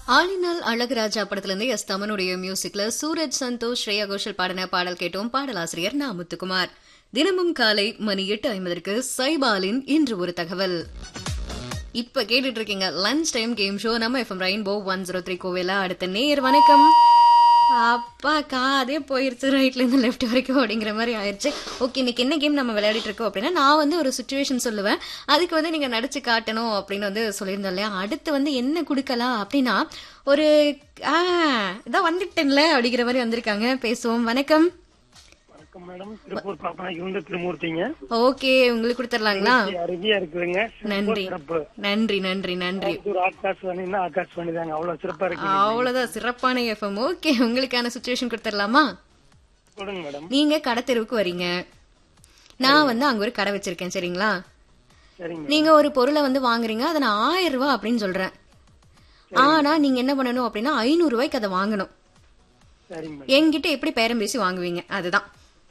ஆளினால் அழகுராஜா படத்திலிருந்து எஸ் தமனுடைய மியூசிக்ல சூரஜ் சந்தோஷ் ஸ்ரேயா கோஷல் பாடின பாடல் கேட்டோம் பாடலாசிரியர் நா முத்துக்குமார் தினமும் காலை மணி எட்டு ஐம்பதற்கு சைபாலின் இன்று ஒரு தகவல் இப்ப கேட்டுட்டு இருக்கீங்க லஞ்ச் டைம் கேம் ஷோ நம்ம FM rainbow one zero three கோவில அடுத்த நேர் வணக்கம் அப்பா காதே போயிருச்சு ரைட்ல இருந்து லெஃப்ட் வரைக்கும் அப்படிங்கிற மாதிரி ஆயிருச்சு ஓகே இன்னைக்கு என்ன கேம் நம்ம விளையாடிட்டு இருக்கோம் அப்படின்னா நான் வந்து ஒரு சுச்சுவேஷன் சொல்லுவேன் அதுக்கு வந்து நீங்க நடிச்சு காட்டணும் அப்படின்னு வந்து சொல்லியிருந்தோம் இல்லையா அடுத்து வந்து என்ன கொடுக்கலாம் அப்படின்னா ஒரு ஆ இதான் வந்துட்டேன்ல அப்படிங்கிற மாதிரி வந்திருக்காங்க பேசுவோம் வணக்கம் வணக்கம் மேடம் திருப்பூர் பாப்பனா இவங்க திருமூர்த்திங்க ஓகே உங்களுக்கு கொடுத்துடலாங்களா அருமையா இருக்குதுங்க நன்றி சிறப்பு நன்றி நன்றி நன்றி ஒரு ஆகாஷ்வாணின்னா ஆகாஷ்வாணி தாங்க அவ்வளவு சிறப்பா இருக்கு அவ்வளவுதான் சிறப்பான எஃப்எம் ஓகே உங்களுக்கான சுச்சுவேஷன் கொடுத்துடலாமா சொல்லுங்க மேடம் நீங்க கடை தெருவுக்கு வரீங்க நான் வந்து அங்க ஒரு கடை வச்சிருக்கேன் சரிங்களா சரிங்க நீங்க ஒரு பொருளை வந்து வாங்குறீங்க அதை நான் ஆயிரம் ரூபாய் அப்படின்னு சொல்றேன் ஆனா நீங்க என்ன பண்ணணும் அப்படின்னா ஐநூறு ரூபாய்க்கு அதை வாங்கணும் சரிங்க மேடம் என்கிட்ட எப்படி பேரம் பேசி வாங்குவீங்க அதுதான்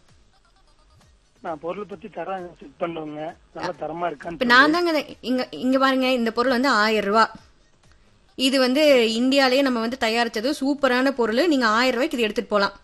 நான் பொருள் பத்தி தரம் செக் பண்ணுவேங்க நல்ல தரமா இருக்கான்னு இப்ப நான் தாங்க இதை- இங்க இங்க பாருங்க இந்த பொருள் வந்து ஆயிரம் ரூபாய் இது வந்து இந்தியாலயே நம்ம வந்து தயாரிச்சது சூப்பரான பொருள் நீங்க ஆயிரம் ரூபாய்க்கு இது எடுத்துட்டு போலாம்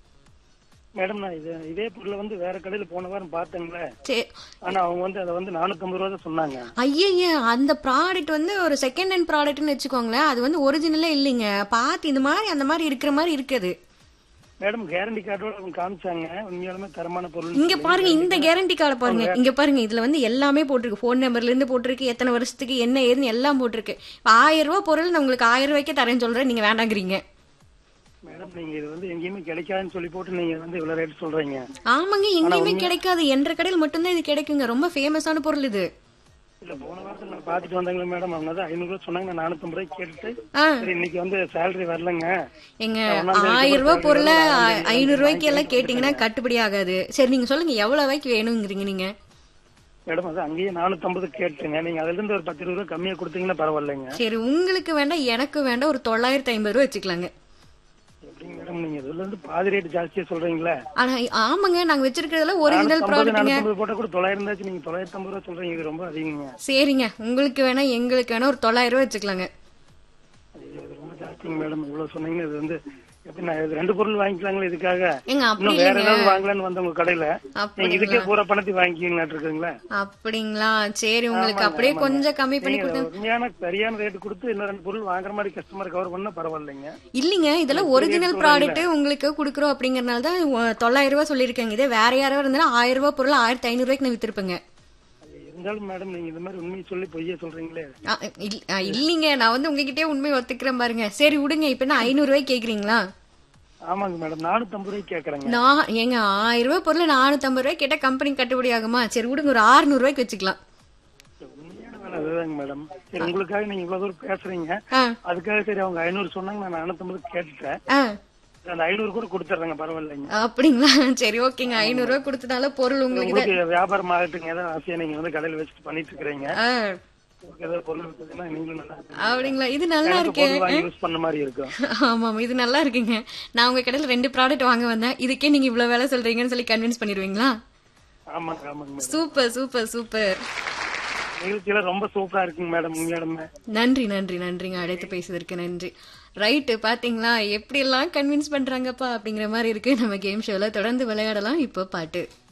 மேடம் நான் இது இதே பொருளை வந்து வேற கடையில போன வாரம் பார்த்தேங்களே சரி ஆனா அவங்க வந்து அதை வந்து நானூத்தம்பது ரூபா தான் சொன்னாங்க ஐயய்ய அந்த ப்ராடக்ட் வந்து ஒரு செகண்ட் ஹேண்ட் ப்ராடக்ட்னு வச்சுக்கோங்களேன் அது வந்து ஒரிஜினலே இல்லைங்க பார்த்து இந்த மாதிரி அந்த மாதிரி இருக்கிற மாதிரி இருக்குது மேடம் கேரண்டி கார்டோட அவங்க காமிச்சாங்க உண்மையாலுமே தரமான பொருள் இங்க பாருங்க இந்த கேரண்டி கார்டை பாருங்க இங்க பாருங்க இதுல வந்து எல்லாமே போட்டிருக்கு ஃபோன் நம்பர்ல இருந்து போட்டிருக்கு எத்தனை வருஷத்துக்கு என்ன ஏதுன்னு எல்லாம் போட்டிருக்கு இப்ப ஆயிரம் ரூபாய் பொருள் நான் உங்களுக்கு ஆயிரம் ரூபாய்க்கே தரேன்னு சொல்றேன் நீங்க வேண்டாங்கிறீங்க மேடம் நீங்க இது வந்து எங்கேயுமே கிடைக்காதுன்னு சொல்லி போட்டு நீங்க வந்து இவ்வளவு ரேட் சொல்றீங்க ஆமாங்க எங்கேயுமே கிடைக்காது என்ற கடையில் மட்டும்தான் இது கிடைக்குங்க ரொம்ப ஃபேமஸான பொருள் இது இல்ல போன வாரத்துல நான் பாத்துட்டு வந்தாங்களே மேடம் அவங்க தான் ஐநூறு ரூபாய் சொன்னாங்க நான் நானூத்தம்பது ரூபாய் கேட்டுட்டு ஆ சரி இன்னைக்கு வந்து சேலரி வரலங்க எங்க ஆயிரம் ரூபாய் பொருளை ஐநூறு ரூபாய்க்கு எல்லாம் கேட்டீங்கன்னா கட்டுப்படி ஆகாது சரி நீங்க சொல்லுங்க எவ்வளவு ரூபாய்க்கு வேணுங்கிறீங்க நீங்க மேடம் அது அங்கேயே நானூத்தம்பது கேட்டுங்க நீங்க அதுல இருந்து ஒரு பத்து இருபது ரூபாய் கம்மியா கொடுத்தீங்கன்னா பரவாயில்லைங்க சரி உங்களுக்கு வேண்டாம் எனக்கு வேண்டாம் ஒரு தொள்ளாயிரத்தி ஐம்பது ரூபாய் வச்சுக்கலாங்க எப்படிங்க மேடம் நீங்க இதுல இருந்து பாதி ரேட் ஜாஸ்தியா சொல்றீங்களே ஆனா ஆமாங்க நாங்க வச்சிருக்கிறதுல ஒரிஜினல் ப்ராடக்ட்டுங்க நானூத்தம்பது போட்டா கூட தொள்ளாயிரம் இருந்தாச்சு நீங்க தொள்ளாயிரத்தி ஐம்பது ரூபாய் சொல்றீங்க இது ரொம்ப அதிகங்க சரிங்க உங்களுக்கு வேணா எங்களுக்கு வேணா ஒரு தொள்ளாயிரம் ரூபாய் வச்சுக்கலாங்க ஐயோ, இது ரொம்ப ஜாஸ்திங்க மேடம் இவ்வளவு சொன்னீங்க இது வந்து எப்படி நான் இது ரெண்டு பொருள் வாங்கிக்கலாங்களா இதுக்காக ஏங்க அப்படி இன்னும் வேற இல்லைங்க ஏதாவது வாங்கலாம்னு வந்த உங்க கடையில நீங்க அப்படிங்களா இதுக்கே பூரா பணத்தை வாங்கிக்கீங்களாட்டு இருக்குங்களா அப்படிங்களா சரி உங்களுக்கு அப்படியே கொஞ்சம் கம்மி பண்ணி நீங்க கொடுத்தேன் உண்மையான சரியான ரேட் கொடுத்து இன்னும் ரெண்டு பொருள் வாங்குற மாதிரி கஸ்டமர் கவர் பண்ணா பரவாயில்லைங்க இல்லைங்க இதெல்லாம் ஒரிஜினல் ப்ராடக்ட் உங்களுக்கு கொடுக்குறோம் அப்படிங்கறனால தான் உ- தொள்ளாயிரம் ரூபாய் சொல்லியிருக்கேங்க இதே வேற யாராவது இருந்தாலும் ஆயிரம் ரூபாய் பொருள் ஆயிரத்தி ஐநூறு ரூபாய்க்கு நான் வித்திருப்பேங்க அது இருந்தாலும் மேடம் நீங்க இந்த மாதிரி உண்மையை சொல்லி பொய்ய சொல்றீங்களே ஆ, இல்ல- ஆ, இல்லைங்க நான் வந்து உங்ககிட்டயே உண்மை ஒத்துக்கிறேன் பாருங்க சரி விடுங்க இப்ப என்ன ஐநூறு ரூபாய் கேக்குறீங்களா ஆமாங்க மேடம் நானூத்தம்பது ரூபாய்க்கு கேக்குறேங்க நான் ஏங்க ஆயிரம் ரூபாய் பொருள் நானூத்தி ஐம்பது ரூபாய் கேட்டா கம்பெனி கட்டுப்படி ஆகுமா சரி விடுங்க ஒரு ஆறுநூறு ரூபாய்க்கு வச்சுக்கலாம் உண்மையான வேலை அதுதாங்க மேடம் சரி உங்களுக்காக நீங்க இவ்வளவு தூரம் பேசுறீங்க ஆ அதுக்காக சரி அவங்க ஐநூறு சொன்னாங்க நான் நானூத்தம்பது கேட்டுட்டேன் ஆ அந்த ஐநூறு கூட கொடுத்துட்றேங்க பரவாயில்லைங்க அப்படிங்களா சரி ஓகேங்க ஐநூறு ரூபாய் கொடுத்தனால பொருள் உங்களுக்கு தான் உங்களுக்கு வியாபாரம் ஆகட்டுங்க ஏதாவது ஆசையா நீங்க வந்து கடையில வச்சுட்டு பண்ணிட்டு இருக்கிறீங்க ஆ, உங்களுக்கு ஏதாவது பொருள் இருக்குதுன்னா நீங்களும் நல்லா இருக்கு. அப்படிங்களா இது நல்லா எனக்கு இருக்கே பொருள் வாங்கி யூஸ் பண்ண மாதிரி இருக்கும் ஆமாம் இது நல்லா இருக்குங்க நான் உங்க கடையில ரெண்டு ப்ராடக்ட் வாங்க வந்தேன் இதுக்கே நீங்க இவ்வளவு வேலை சொல்றீங்கன்னு சொல்லி கன்வின்ஸ் பண்ணிடுவீங்களா ஆமாங்க ஆமாங்க மேடம் சூப்பர் சூப்பர் சூப்பர் நிகழ்ச்சியில ரொம்ப சூப்பரா இருக்குங்க மேடம் உண்மையாலுமே நன்றி நன்றி நன்றிங்க அழைத்து பேசுவதற்கு நன்றி ரைட்டு பாத்தீங்களா எப்படி எல்லாம் கன்வின்ஸ் பண்றாங்கப்பா அப்படிங்கிற மாதிரி இருக்கு நம்ம கேம் ஷோல தொடர்ந்து விளையாடலாம் இப்போ பாட்டு